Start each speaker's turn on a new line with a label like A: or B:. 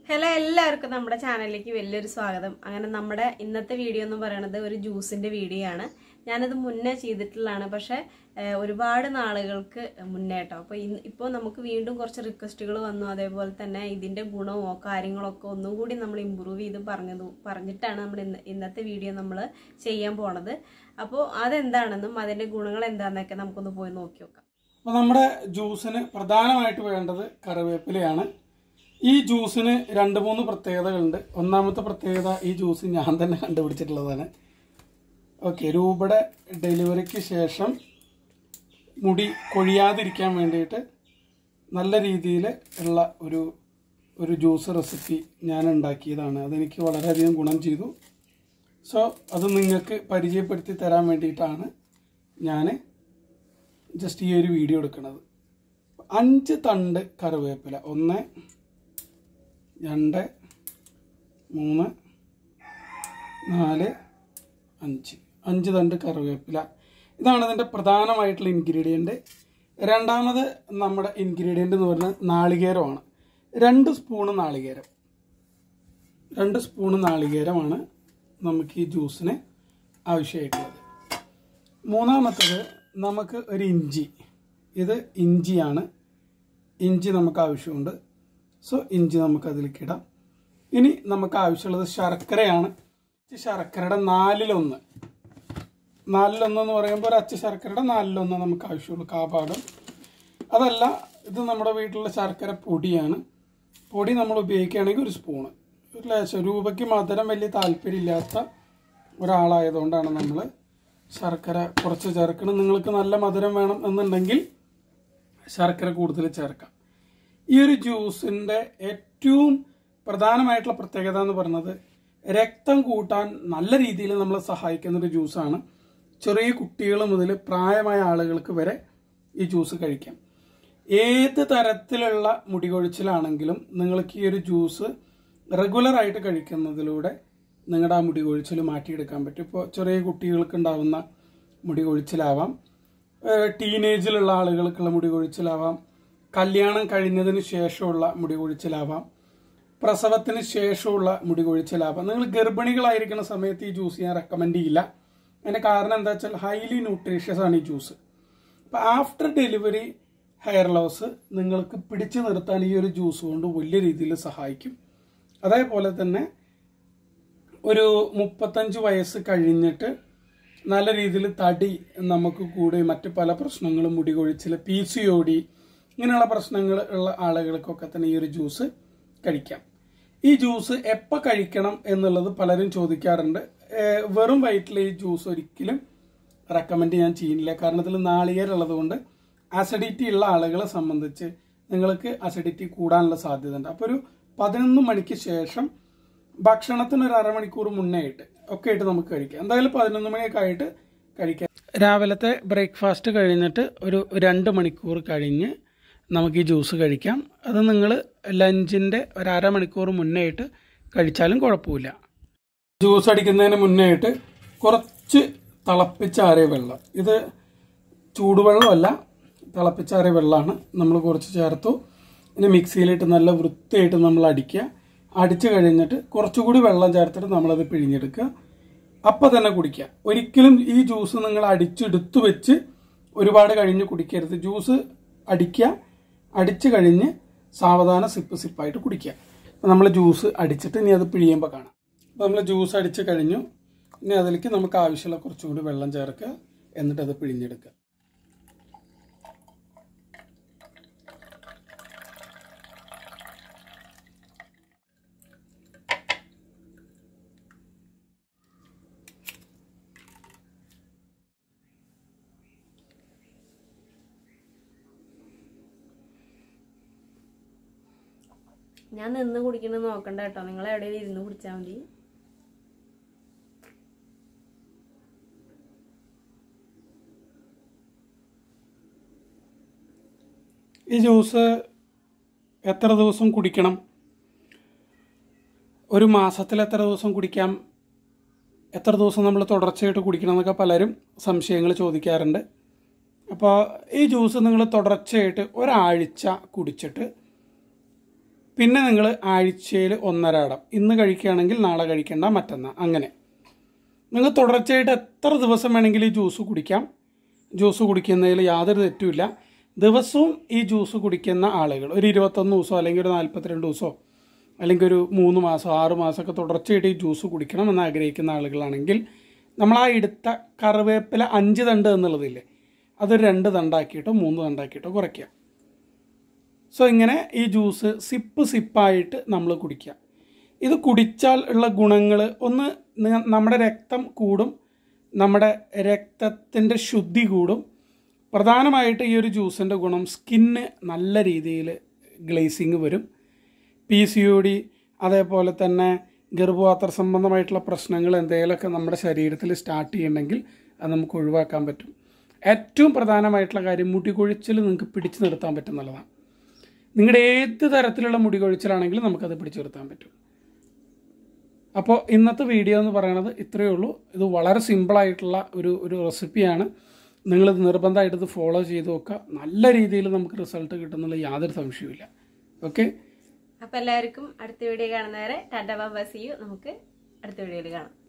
A: hello എല്ലാവർക്കും നമ്മുടെ ചാനലിലേക്ക് വലിയൊരു സ്വാഗതം അങ്ങനെ നമ്മുടെ ഇന്നത്തെ വീഡിയോ എന്ന് പറയുന്നത് ഒരു ജ്യൂസിന്റെ വീഡിയോ ആണ് ഞാനത് മുന്നേ ചെയ്തിട്ടുള്ളതാണ് പക്ഷെ ഏഹ്, ഒരുപാട് നാളുകൾക്ക് മുന്നേ കേട്ടോ അപ്പോൾ ഇന്ന് ഇപ്പോൾ നമുക്ക് വീണ്ടും കുറച്ച് റിക്വസ്റ്റുകൾ വന്നു അതേപോലെ തന്നെ ഇതിന്റെ ഗുണമോ കാര്യങ്ങളോ ഒക്കെ ഒന്നും കൂടി നമ്മൾ ഇമ്പ്രൂവ് ചെയ്ത് പറഞ്ഞത് പറഞ്ഞിട്ടാണ് നമ്മൾ ഇന്ന് ഇന്നത്തെ വീഡിയോ നമ്മൾ ചെയ്യാൻ പോണത് അപ്പോൾ അതെന്താണെന്നും അതിന്റെ ഗുണങ്ങൾ എന്താണെന്നൊക്കെ നമുക്കൊന്ന് പോയി നോക്കി നോക്കാം
B: അപ്പോൾ നമ്മുടെ ജ്യൂസിന് പ്രധാനമായിട്ട് വേണ്ടത് കറിവേപ്പിലയാണ് ഈ ജ്യൂസിന് രണ്ട് മൂന്ന് പ്രത്യേകതകളുണ്ട് ഒന്നാമത്തെ പ്രത്യേകത ഈ ജ്യൂസ് ഞാൻ തന്നെ കണ്ടുപിടിച്ചിട്ടുള്ളതാണ് ഓക്കെ രൂപയുടെ ഡെലിവറിക്ക് ശേഷം മുടി കൊഴിയാതിരിക്കാൻ വേണ്ടിയിട്ട് നല്ല രീതിയിൽ ഉള്ള ഒരു ഒരു ജ്യൂസ് റെസിപ്പി ഞാൻ ഉണ്ടാക്കിയതാണ് അതെനിക്ക് വളരെയധികം ഗുണം ചെയ്തു സോ അത് നിങ്ങൾക്ക് പരിചയപ്പെടുത്തി തരാൻ വേണ്ടിയിട്ടാണ് ഞാൻ ജസ്റ്റ് ഈ ഒരു വീഡിയോ എടുക്കുന്നത് അഞ്ച് തണ്ട് കറിവേപ്പില ഒന്ന് രണ്ട് മൂന്ന് നാല് അഞ്ച് അഞ്ച് തണ്ട് കറിവേപ്പില ഇതാണ് ഇതിൻ്റെ പ്രധാനമായിട്ടുള്ള ഇൻഗ്രീഡിയൻറ്റ് രണ്ടാമത് നമ്മുടെ ഇൻഗ്രീഡിയൻ്റ് എന്ന് പറയുന്നത് നാളികേരമാണ് രണ്ട് സ്പൂണ് നാളികേരം രണ്ട് സ്പൂണ് നാളികേരമാണ് നമുക്ക് ഈ ജ്യൂസിന് ആവശ്യമായിട്ടുള്ളത് മൂന്നാമത്തത് നമുക്ക് ഒരു ഇഞ്ചി ഇത് ഇഞ്ചിയാണ് ഇഞ്ചി നമുക്ക് ആവശ്യമുണ്ട് സോ ഇഞ്ചി നമുക്ക് അതിലേക്ക് ഇടാം ഇനി നമുക്ക് ആവശ്യമുള്ളത് ശർക്കരയാണ് ഈ ശർക്കരയുടെ നാലിലൊന്ന് നാലിലൊന്ന് എന്ന് പറയുമ്പോൾ ഒരു അച്ച ശർക്കരയുടെ നാലിലൊന്ന് നമുക്ക് ആവശ്യമുള്ളൂ കാപാടും അതല്ല ഇത് നമ്മുടെ വീട്ടിലുള്ള ശർക്കര പൊടിയാണ് പൊടി നമ്മൾ ഉപയോഗിക്കുകയാണെങ്കിൽ ഒരു സ്പൂണ് ഒരു ലേശം രൂപയ്ക്ക് മധുരം വലിയ താല്പര്യമില്ലാത്ത ഒരാളായതുകൊണ്ടാണ് നമ്മൾ ശർക്കര കുറച്ച് ചേർക്കണം നിങ്ങൾക്ക് നല്ല മധുരം വേണം എന്നുണ്ടെങ്കിൽ ശർക്കര കൂടുതൽ ചേർക്കാം ഈ ഒരു ജ്യൂസിൻ്റെ ഏറ്റവും പ്രധാനമായിട്ടുള്ള പ്രത്യേകത എന്ന് പറയുന്നത് രക്തം കൂട്ടാൻ നല്ല രീതിയിൽ നമ്മളെ സഹായിക്കുന്ന ഒരു ജ്യൂസാണ് ചെറിയ കുട്ടികൾ മുതൽ പ്രായമായ ആളുകൾക്ക് വരെ ഈ ജ്യൂസ് കഴിക്കാം ഏത് തരത്തിലുള്ള മുടികൊഴിച്ചിലാണെങ്കിലും നിങ്ങൾക്ക് ഈ ഒരു ജ്യൂസ് റെഗുലറായിട്ട് കഴിക്കുന്നതിലൂടെ നിങ്ങളുടെ ആ മുടി കൊഴിച്ചിൽ മാറ്റിയെടുക്കാൻ പറ്റും ഇപ്പോൾ ചെറിയ കുട്ടികൾക്ക് ഉണ്ടാവുന്ന മുടി കൊഴിച്ചിലാവാം ഏഹ് ടീനേജിലുള്ള ആളുകൾക്കുള്ള മുടി കൊഴിച്ചിലാവാം കല്യാണം കഴിഞ്ഞതിന് ശേഷമുള്ള മുടി കൊഴിച്ചിലാവാം പ്രസവത്തിന് ശേഷമുള്ള മുടി കൊഴിച്ചിലാവാം നിങ്ങൾ ഗർഭിണികളായിരിക്കുന്ന സമയത്ത് ഈ ജ്യൂസ് ഞാൻ റെക്കമെൻഡ് ചെയ്യില്ല അതിന്റെ കാരണം എന്താ വെച്ചാൽ ഹൈലി ന്യൂട്രീഷ്യസ് ആണ് ഈ ജ്യൂസ് അപ്പം ആഫ്റ്റർ ഡെലിവറി ഹെയർ ലോസ് നിങ്ങൾക്ക് പിടിച്ചു നിർത്താൻ ഈ ഒരു ജ്യൂസ് കൊണ്ട് വലിയ രീതിയിൽ സഹായിക്കും അതേപോലെ തന്നെ ഒരു മുപ്പത്തഞ്ച് വയസ്സ് കഴിഞ്ഞിട്ട് നല്ല രീതിയിൽ തടി നമുക്ക് കൂടി മറ്റ് പല പ്രശ്നങ്ങളും മുടി കൊഴിച്ചിൽ പി സി ഒ ഡി ഇങ്ങനെയുള്ള പ്രശ്നങ്ങൾ ഉള്ള ആളുകൾക്കൊക്കെ തന്നെ ഈ ഒരു ജ്യൂസ് കഴിക്കാം ഈ ജ്യൂസ് എപ്പോൾ കഴിക്കണം എന്നുള്ളത് പലരും ചോദിക്കാറുണ്ട് ഏഹ് വെറും വയറ്റിൽ ഈ ജ്യൂസ് ഒരിക്കലും റെക്കമെൻഡ് ഞാൻ ചെയ്യുന്നില്ല കാരണം ഇതിൽ നാളികേരുള്ളത് കൊണ്ട് അസിഡിറ്റി ഉള്ള ആളുകളെ സംബന്ധിച്ച് നിങ്ങൾക്ക് അസിഡിറ്റി കൂടാനുള്ള സാധ്യത ഉണ്ട് അപ്പോൾ ഒരു പതിനൊന്ന് മണിക്ക് ശേഷം ഭക്ഷണത്തിന് ഒരു അരമണിക്കൂർ മുന്നേ ആയിട്ട് ഒക്കെ ആയിട്ട് നമുക്ക് കഴിക്കാം എന്തായാലും പതിനൊന്ന് മണിയൊക്കെ ആയിട്ട് കഴിക്കാം രാവിലത്തെ ബ്രേക്ക്ഫാസ്റ്റ് കഴിഞ്ഞിട്ട് ഒരു രണ്ട് മണിക്കൂർ കഴിഞ്ഞ് നമുക്ക് ഈ ജ്യൂസ് കഴിക്കാം അത് നിങ്ങൾ ലഞ്ചിൻ്റെ ഒരു അരമണിക്കൂർ മുന്നേ ആയിട്ട് കഴിച്ചാലും കുഴപ്പമില്ല ജ്യൂസ് അടിക്കുന്നതിന് മുന്നേ ആയിട്ട് കുറച്ച് തിളപ്പിച്ചാറിയ വെള്ളം ഇത് ചൂടുവെള്ളമല്ല തിളപ്പിച്ചാറിയ വെള്ളമാണ് നമ്മൾ കുറച്ച് ചേർത്തു ഇനി മിക്സിയിലിട്ട് നല്ല വൃത്തിയായിട്ട് നമ്മൾ അടിക്കുക അടിച്ചു കഴിഞ്ഞിട്ട് കുറച്ചുകൂടി വെള്ളം ചേർത്തിട്ട് നമ്മളത് പിഴിഞ്ഞെടുക്കുക അപ്പം തന്നെ കുടിക്കുക ഒരിക്കലും ഈ ജ്യൂസ് നിങ്ങൾ അടിച്ചെടുത്തു വെച്ച് ഒരുപാട് കഴിഞ്ഞ് കുടിക്കരുത് ജ്യൂസ് അടിക്കുക അടിച്ചു കഴിഞ്ഞ് സാവധാനം സിപ്പ് സിപ്പായിട്ട് കുടിക്കുക അപ്പം നമ്മൾ ജ്യൂസ് അടിച്ചിട്ട് ഇനി അത് പിഴിയുമ്പോൾ കാണാം അപ്പോൾ നമ്മൾ ജ്യൂസ് അടിച്ച് കഴിഞ്ഞു ഇനി അതിലേക്ക് നമുക്ക് ആവശ്യമുള്ള കുറച്ചും കൂടി വെള്ളം ചേർക്കുക എന്നിട്ട് അത് പിഴിഞ്ഞെടുക്കുക
A: ഞാൻ നിന്ന് കുടിക്കുന്നത് നോക്കണ്ട കേട്ടോ നിങ്ങൾ എവിടെയെങ്കിലും ഇരുന്ന് കുടിച്ചാൽ മതി
B: ഈ ജ്യൂസ് എത്ര ദിവസം കുടിക്കണം ഒരു മാസത്തിൽ എത്ര ദിവസം കുടിക്കാം എത്ര ദിവസം നമ്മൾ തുടർച്ചയായിട്ട് കുടിക്കണം എന്നൊക്കെ പലരും സംശയങ്ങൾ ചോദിക്കാറുണ്ട് അപ്പോൾ ഈ ജ്യൂസ് നിങ്ങൾ തുടർച്ചയായിട്ട് ഒരാഴ്ച കുടിച്ചിട്ട് പിന്നെ നിങ്ങൾ ആഴ്ചയിൽ ഒന്നരാടം ഇന്ന് കഴിക്കുകയാണെങ്കിൽ നാളെ കഴിക്കേണ്ട മറ്റന്നാൾ അങ്ങനെ നിങ്ങൾ തുടർച്ചയായിട്ട് എത്ര ദിവസം വേണമെങ്കിലും ഈ ജ്യൂസ് കുടിക്കാം ജ്യൂസ് കുടിക്കുന്നതിൽ യാതൊരു തെറ്റുമില്ല ദിവസവും ഈ ജ്യൂസ് കുടിക്കുന്ന ആളുകൾ ഒരു ഇരുപത്തൊന്ന് ദിവസമോ അല്ലെങ്കിൽ ഒരു നാൽപ്പത്തിരണ്ട് ദിവസമോ അല്ലെങ്കിൽ ഒരു മൂന്ന് മാസം ആറ് മാസമൊക്കെ തുടർച്ചയായിട്ട് ഈ ജ്യൂസ് കുടിക്കണം എന്ന് ആഗ്രഹിക്കുന്ന ആളുകളാണെങ്കിൽ നമ്മൾ ആ എടുത്ത കറിവേപ്പില അഞ്ച് തണ്ട് എന്നുള്ളതില്ലേ അതൊരു രണ്ട് തണ്ടാക്കിയിട്ടോ മൂന്ന് തണ്ടാക്കിയിട്ടോ കുറയ്ക്കുക സോ ഇങ്ങനെ ഈ ജ്യൂസ് സിപ്പ് സിപ്പായിട്ട് നമ്മൾ കുടിക്കുക ഇത് കുടിച്ചാൽ ഉള്ള ഗുണങ്ങൾ ഒന്ന് ന- നമ്മുടെ രക്തം കൂടും നമ്മുടെ രക്തത്തിൻ്റെ ശുദ്ധി കൂടും പ്രധാനമായിട്ട് ഈ ഒരു ജ്യൂസിൻ്റെ ഗുണം സ്കിന്ന് നല്ല രീതിയിൽ ഗ്ലേസിങ് വരും പി സി ഒ ഡി അതേപോലെ തന്നെ ഗർഭപാത്ര സംബന്ധമായിട്ടുള്ള പ്രശ്നങ്ങൾ എന്തെങ്കിലുമൊക്കെ നമ്മുടെ ശരീരത്തിൽ സ്റ്റാർട്ട് ചെയ്യണമെങ്കിൽ അത് നമുക്ക് ഒഴിവാക്കാൻ പറ്റും ഏറ്റവും പ്രധാനമായിട്ടുള്ള കാര്യം മുടി കൊഴിച്ചിൽ നിങ്ങൾക്ക് പിടിച്ചു നിർത്താൻ പറ്റുന്നുള്ളതാണ് നിങ്ങളുടെ ഏത് തരത്തിലുള്ള മുടി കൊഴിച്ചിലാണെങ്കിലും നമുക്കത് പിടിച്ചു നിർത്താൻ പറ്റും അപ്പോൾ ഇന്നത്തെ വീഡിയോ എന്ന് പറയുന്നത് ഇത്രയേ ഉള്ളൂ ഇത് വളരെ സിമ്പിളായിട്ടുള്ള ഒരു ഒരു റെസിപ്പിയാണ് നിങ്ങളിത് നിർബന്ധമായിട്ട് ഇത് ഫോളോ ചെയ്ത് നോക്കുക നല്ല രീതിയിൽ നമുക്ക് റിസൾട്ട് കിട്ടുന്നുള്ള യാതൊരു സംശയവുമില്ല ഓക്കെ
A: അപ്പൊ എല്ലാവർക്കും അടുത്ത വീഡിയോ കാണുന്നവരെ ടാറ്റ ബാബ സി യു നമുക്ക് അടുത്ത വീഡിയോയിൽ കാണാം